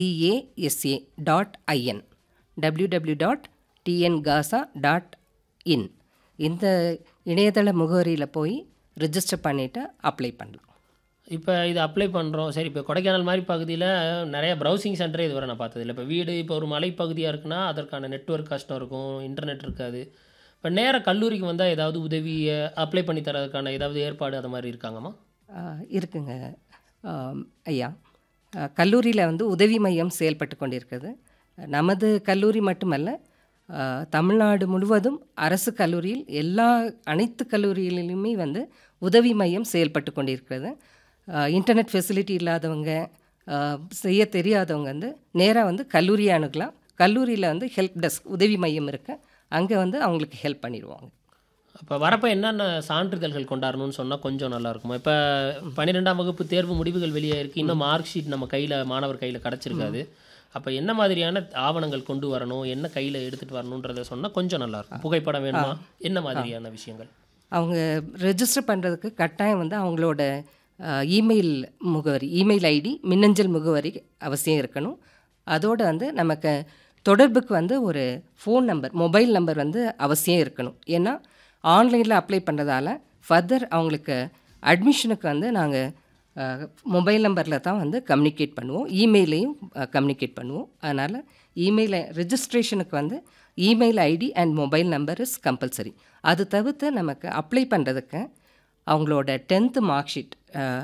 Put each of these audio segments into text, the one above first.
டிஏஎஸ்ஏ dot I N W W dot tnkasa dot in இந்த இணையதள முகவரியில் போய் ரிஜிஸ்டர் பண்ணிவிட்டு அப்ளை பண்ணலாம் இப்போ இது அப்ளை பண்ணுறோம் சரி இப்போ கொடைக்கானல் மாதிரி பகுதியில் நிறைய ப்ரௌசிங் சென்டரே இதுவரை நான் பார்த்ததில்ல இப்போ வீடு இப்போ ஒரு மலைப்பகுதியாக இருக்குன்னா அதற்கான நெட்வொர்க் கஷ்டம் இருக்கும் இன்டர்நெட் இருக்காது இப்போ நேர கல்லூரிக்கு வந்தால் ஏதாவது உதவி அப்ளை பண்ணி தரதுக்கான ஏதாவது ஏற்பாடு அது மாதிரி இருக்காங்கம்மா ஆஹ் இருக்குங்க ஆம், ஐயா கல்லூரியில் வந்து உதவி மையம் செயல்பட்டு கொண்டிருக்கிறது நமது கல்லூரி மட்டுமல்ல ஆஹ், தமிழ்நாடு முழுவதும் அரசு கல்லூரியில் எல்லா அனைத்து கல்லூரிகளிலுமே வந்து உதவி மையம் செயல்பட்டு கொண்டிருக்கிறது ஆஹ், இன்டர்நெட் ஃபெசிலிட்டி இல்லாதவங்க ஆஹ், செய்ய தெரியாதவங்க வந்து நேராக வந்து கல்லூரியை அணுகலாம் கல்லூரியில் வந்து ஹெல்ப் டெஸ்க் உதவி மையம் இருக்கு அங்கே வந்து அவங்களுக்கு ஹெல்ப் பண்ணிடுவாங்க அப்போ வரப்போ என்னென்ன சான்றிதழ்கள் கொண்டாடணும்னு சொன்னால் கொஞ்சம் நல்லா இருக்குமா இப்போ பன்னிரெண்டாம் வகுப்பு தேர்வு முடிவுகள் வெளியே இருக்குது இன்னும் மார்க் ஷீட் நம்ம கையில் மாணவர் கையில் கிடச்சிருக்காது அப்போ என்ன மாதிரியான ஆவணங்கள் கொண்டு வரணும் என்ன கையில் எடுத்துகிட்டு வரணுன்றதை சொன்னால் கொஞ்சம் நல்லா இருக்கும் புகைப்படம் வேணுமா என்ன மாதிரியான விஷயங்கள் அவங்க ரெஜிஸ்டர் பண்ணுறதுக்கு கட்டாயம் வந்து அவங்களோட அஹ், இமெயில் முகவரி இமெயில் ஐடி மின்னஞ்சல் முகவரி அவசியம் இருக்கணும் அதோடு வந்து நமக்கு தொடர்புக்கு வந்து ஒரு ஃபோன் நம்பர் மொபைல் நம்பர் வந்து அவசியம் இருக்கணும் ஏன்னா ஆன்லைனில் அப்ளை பண்ணுறதால ஃபர்தர் அவங்களுக்கு அட்மிஷனுக்கு வந்து நாங்கள் மொபைல் நம்பரில் தான் வந்து கம்யூனிகேட் பண்ணுவோம் இமெயிலையும் கம்யூனிகேட் பண்ணுவோம் அதனால் இமெயில் ரெஜிஸ்ட்ரேஷனுக்கு வந்து email ID and mobile number is compulsory அது தவிர்த்து நமக்கு அப்ளை பண்ணுறதுக்கு அவங்களோட tenth mark sheet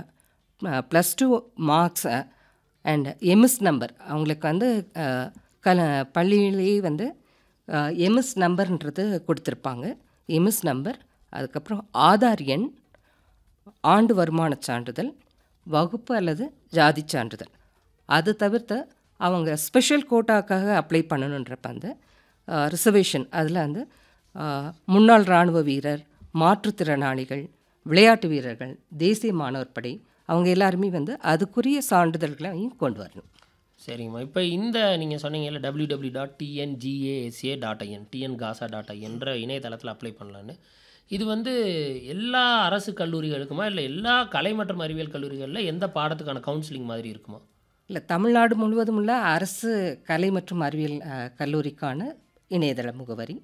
plus two marks and MS number அவங்களுக்கு வந்து அஹ், கல பள்ளியிலேயே வந்து எம்எஸ் நம்பர்ன்றது கொடுத்துருப்பாங்க எம்எஸ் நம்பர் அதுக்கப்புறம் ஆதார் எண் ஆண்டு வருமான சான்றிதழ் வகுப்பு அல்லது ஜாதி சான்றிதழ் அது தவிர்த்து அவங்க ஸ்பெஷல் கோட்டாக்காக அப்ளை பண்ணணுன்றப்ப வந்து ரிசர்வேஷன் அதில் வந்து அஹ், முன்னாள் இராணுவ வீரர் மாற்றுத்திறனாளிகள் விளையாட்டு வீரர்கள் தேசிய மாணவர் படை அவங்க எல்லாருமே வந்து அதுக்குரிய சான்றிதழ்களையும் கொண்டு வரணும் சரிங்கம்மா இப்போ இந்த நீங்கள் சொன்னீங்கல்ல W W dot TNGASA dot in TN GASA dot ஐஎன்ற இணையதளத்தில் அப்ளை பண்ணலான்னு இது வந்து எல்லா அரசு கல்லூரிகளுக்குமா இல்லை எல்லா கலை மற்றும் அறிவியல் கல்லூரிகளில் எந்த பாடத்துக்கான கவுன்சிலிங் மாதிரி இருக்குமா இல்லை தமிழ்நாடு முழுவதும் உள்ள அரசு கலை மற்றும் அறிவியல் அஹ், கல்லூரிக்கான இணையதள முகவரி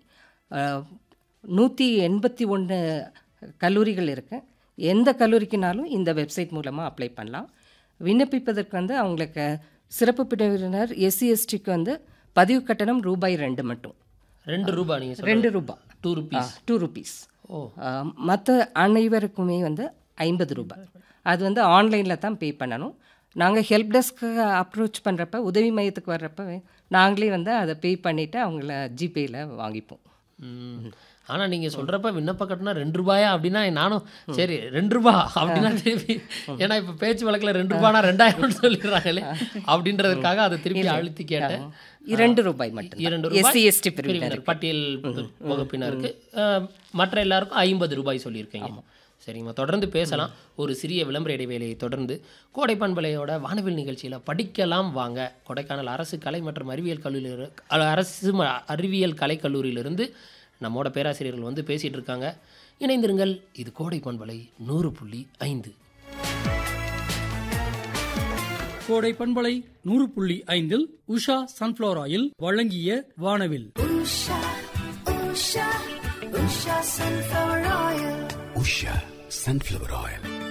நூற்றி எண்பத்தி ஒன்று கல்லூரிகள் இருக்கு எந்த கல்லூரிக்குனாலும் இந்த வெப்சைட் மூலமாக அப்ளை பண்ணலாம் விண்ணப்பிப்பதற்கு வந்து அவங்களுக்கு சிறப்பு பிரிவினர் எஸ்சி எஸ்டிக்கு வந்து பதிவு கட்டணம் ரூபாய் ரெண்டு மட்டும் ரெண்டு ரூபா நீங்கள் சொல்ல ரெண்டு ரூபாய் டூ ருபீஸ் டூ ருபீஸ் ஓ மற்ற அனைவருக்குமே வந்து ஐம்பது ரூபாய் அது வந்து ஆன்லைனில் தான் பே பண்ணணும் நாங்கள் ஹெல்ப் டெஸ்க்கு அப்ரோச் பண்ணுறப்ப உதவி மையத்துக்கு வர்றப்ப நாங்களே வந்து அதை பே பண்ணிவிட்டு அவங்கள ஜிபேயில் வாங்கிப்போம் ஆனால் நீங்கள் சொல்கிறப்ப விண்ணப்ப கட்டணம் ரெண்டு ரூபாயா அப்படின்னா நானும் சரி ரெண்டு ரூபா அப்படின்னா திருப்பி ஏன்னா இப்போ பேச்சு வழக்கில் ரெண்டு ரூபானா ரெண்டாயிரம்னு சொல்லிடுறாங்களே அப்படின்றதுக்காக அதை திருப்பி அழுத்தி கேட்டேன் இரண்டு ரூபாய் மட்டும் இரண்டு ரூபாய் எஸ்சி எஸ்டி பிரிவினர் பிரிவினர் பட்டியல் வகுப்பினருக்கு அஹ், மற்ற எல்லாருக்கும் ஐம்பது ரூபாய் சொல்லியிருக்கீங்க சரிங்கம்மா தொடர்ந்து பேசலாம் ஒரு சிறிய விளம்பர இடைவேளையை தொடர்ந்து கோடை பண்பலையோட வானவில் நிகழ்ச்சியில் படிக்கலாம் வாங்க கொடைக்கானல் அரசு கலை மற்றும் அறிவியல் கல்லூரியில் அஹ், அரசு ம- அறிவியல் கலை கல்லூரியிலிருந்து நம்மோட பேராசிரியர்கள் வந்து பேசிகிட்டு இருக்காங்க இணைந்திருங்கள் இது கோடை பண்பலை நூறு புள்ளி ஐந்து கோடை பண்பலை நூறு புள்ளி ஐந்தில் உஷா சன்ஃப்ளவர் ஆயில் வழங்கிய வானவில் Usha, Usha, Usha sunflower oil. Usha sunflower oil